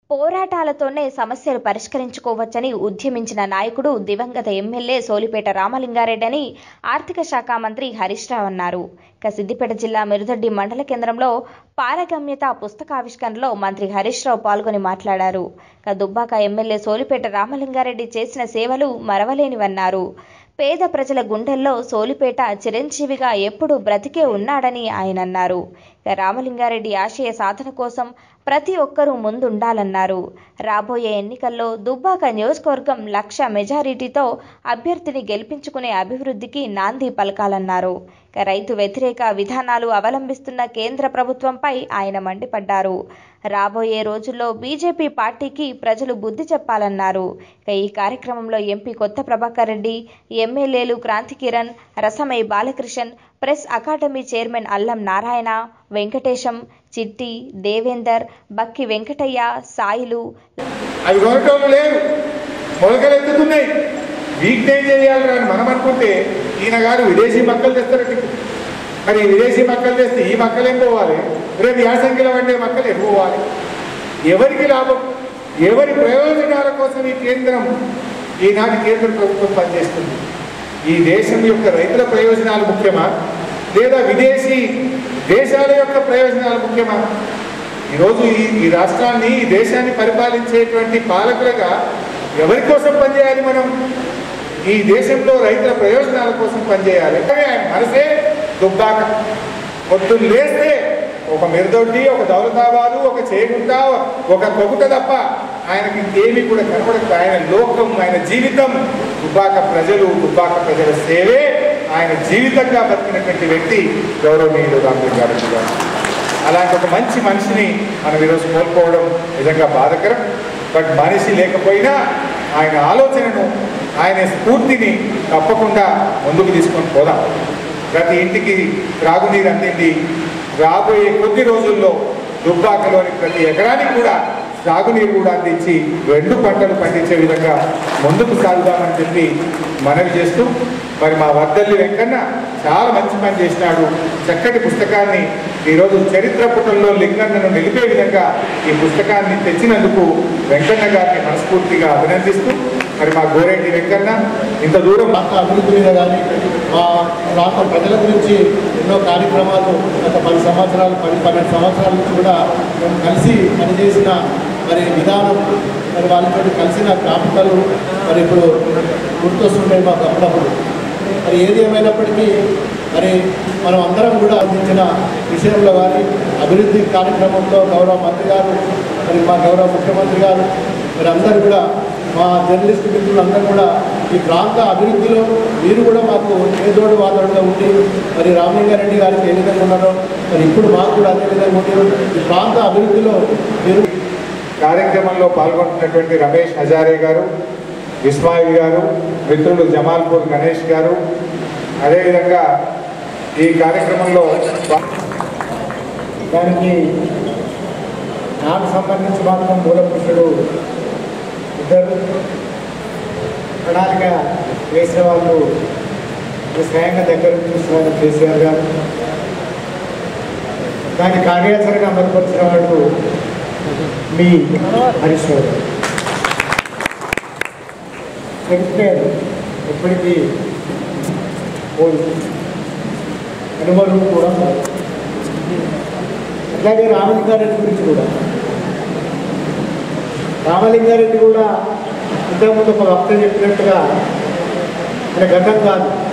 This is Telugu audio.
పోరాటాలతోనే సమస్యలు పరిష్కరించుకోవచ్చని ఉద్యమించిన నాయకుడు దివంగత ఎమ్మెల్యే సోలిపేట రామలింగారెడ్డి అని ఆర్థిక శాఖ మంత్రి హరీష్ రావు అన్నారు ఇక సిద్దిపేట జిల్లా మెరుదొడ్డి మండల కేంద్రంలో పారగమ్యత పుస్తకావిష్కరణలో మంత్రి హరీష్ రావు పాల్గొని మాట్లాడారు ఇక దుబ్బాక ఎమ్మెల్యే సోలిపేట రామలింగారెడ్డి చేసిన సేవలు మరవలేనివన్నారు పేద ప్రజల గుండెల్లో సోలిపేట చిరంజీవిగా ఎప్పుడూ బ్రతికే ఉన్నాడని ఆయన అన్నారు ఇక రామలింగారెడ్డి ఆశయ సాధన కోసం ప్రతి ఒక్కరూ ముందుండాలన్నారు రాబోయే ఎన్నికల్లో దుబ్బాక నియోజకవర్గం లక్ష మెజారిటీతో అభ్యర్థిని గెలిపించుకునే అభివృద్ధికి నాంది పలకాలన్నారు ఇక రైతు వ్యతిరేక విధానాలు అవలంబిస్తున్న కేంద్ర ప్రభుత్వంపై ఆయన మండిపడ్డారు రాబోయే రోజుల్లో బీజేపీ పార్టీకి ప్రజలు బుద్ధి చెప్పాలన్నారు ఇక ఈ కార్యక్రమంలో ఎంపీ కొత్త ప్రభాకర్ రెడ్డి ఎమ్మెల్యేలు Kranthi Kiran Rasamayi Balakrishnan press academy chairman Allam Narayana Venkatesham చిట్టి దేవేందర్ బక్కి వెంకటయ్య సాయిలు అవి కొనటోళ్ళు లేరు మొలకలు ఎత్తుతున్నాయి వీటిని ఏం చేయాలి అని మనం అనుకుంటే ఈయన గారు విదేశీ మక్కలు తెస్తారట మరి విదేశీ మక్కలు తెస్తే ఈ మక్కలు ఏం పోవాలి రేపు యాసంగిలో వండే మక్కలు ఏం పోవాలి ఎవరికి లాభం ఎవరి ప్రయోజనాల కోసం ఈ కేంద్రం ఈనాటి కేంద్ర ప్రభుత్వం పనిచేస్తుంది ఈ దేశం యొక్క రైతుల ప్రయోజనాలు ముఖ్యమా లేదా విదేశీ దేశాల యొక్క ప్రయోజనాలు ముఖ్యమా ఈరోజు ఈ ఈ రాష్ట్రాన్ని ఈ దేశాన్ని పరిపాలించేటువంటి పాలకులుగా ఎవరి కోసం పనిచేయాలి మనం ఈ దేశంలో రైతుల ప్రయోజనాల కోసం పనిచేయాలి కానీ ఆయన మనసే దుబ్బాక పొద్దున్న లేస్తే ఒక మిరదొడ్డి ఒక దౌలతాబాదు ఒక చేగుంట ఒక కొగుట తప్ప ఆయనకి ఇంకేమీ కూడా కనపడదు ఆయన లోకం ఆయన జీవితం దుబ్బాక ప్రజలు దుబ్బాక ప్రజల సేవే ఆయన జీవితంగా బతికినటువంటి వ్యక్తి గౌరవనీయులు రామలింగారెడ్డి గారు అలాంటి ఒక మంచి మనిషిని మనం ఈరోజు కోల్పోవడం నిజంగా బాధకరం బట్ మనిషి లేకపోయినా ఆయన ఆలోచనను ఆయన స్ఫూర్తిని తప్పకుండా ముందుకు తీసుకొని పోదాం ప్రతి ఇంటికి త్రాగునీరు అందింది రాబోయే కొద్ది రోజుల్లో దుబ్బాకలోని ప్రతి ఎకరానికి కూడా సాగునీరు కూడా అందించి రెండు పంటలు పండించే విధంగా ముందుకు సాగుదామని చెప్పి మనవి చేస్తూ మరి మా వర్దల్లి వెంకన్న చాలా మంచి పని చేసినాడు చక్కటి పుస్తకాన్ని ఈరోజు చరిత్ర పుటంలో లింగన్నను నిలిపే విధంగా ఈ పుస్తకాన్ని తెచ్చినందుకు వెంకన్న గారిని మనస్ఫూర్తిగా అభినందిస్తూ మరి మా గోరెడ్డి వెంకన్న ఇంత దూరం ప్రాంత అభివృద్ధి మీద కానీ మా ప్రాంత ప్రజల గురించి ఎన్నో కార్యక్రమాలు గత పది సంవత్సరాలు పది పన్నెండు సంవత్సరాల నుంచి కూడా మేము కలిసి పనిచేసిన మరి విధానం మరి వాళ్ళతో కలిసిన జ్ఞాపకాలు మరి ఇప్పుడు గుర్తొస్తుంటాయి మాకు అప్పుడప్పుడు మరి ఏది ఏమైనప్పటికీ మరి మనం అందరం కూడా అందించిన విషయంలో కానీ అభివృద్ధి కార్యక్రమంలో గౌరవ మంత్రి గారు మరి మా గౌరవ ముఖ్యమంత్రి గారు మరి అందరూ కూడా మా జర్నలిస్ట్ మిత్రులందరూ కూడా ఈ ప్రాంత అభివృద్ధిలో మీరు కూడా మాకు ఏదోడు వాదోడుగా ఉండి మరి రామలింగారెడ్డి గారికి ఏ విధంగా ఉన్నారో మరి ఇప్పుడు మాకు కూడా అదే విధంగా ఉండి ఈ ప్రాంత అభివృద్ధిలో మీరు కార్యక్రమంలో పాల్గొంటున్నటువంటి రమేష్ హజారే గారు ఇస్మాయిల్ గారు మిత్రులు జమాల్పూర్ గణేష్ గారు అదేవిధంగా ఈ కార్యక్రమంలో దానికి నాకు సంబంధించి మాత్రం మూల పురుషుడు ఇద్దరు ప్రణాళిక వేసిన వాళ్ళు ఈ స్వయంగా దగ్గర నుంచి చూస్తున్నారు కేసీఆర్ గారు దాని కార్యాచరణ అమలుపరిచిన వాడు మీ హరీష్ రావు గారు చెప్తే ఎప్పటికీ పోదు అనుమరులు కూడా కాదు. అట్లాగే రామలింగారెడ్డి గురించి కూడా రామలింగారెడ్డి కూడా ఇంతకుముందు ఒక వక్త చెప్పినట్టుగా ఆయన గతం కాదు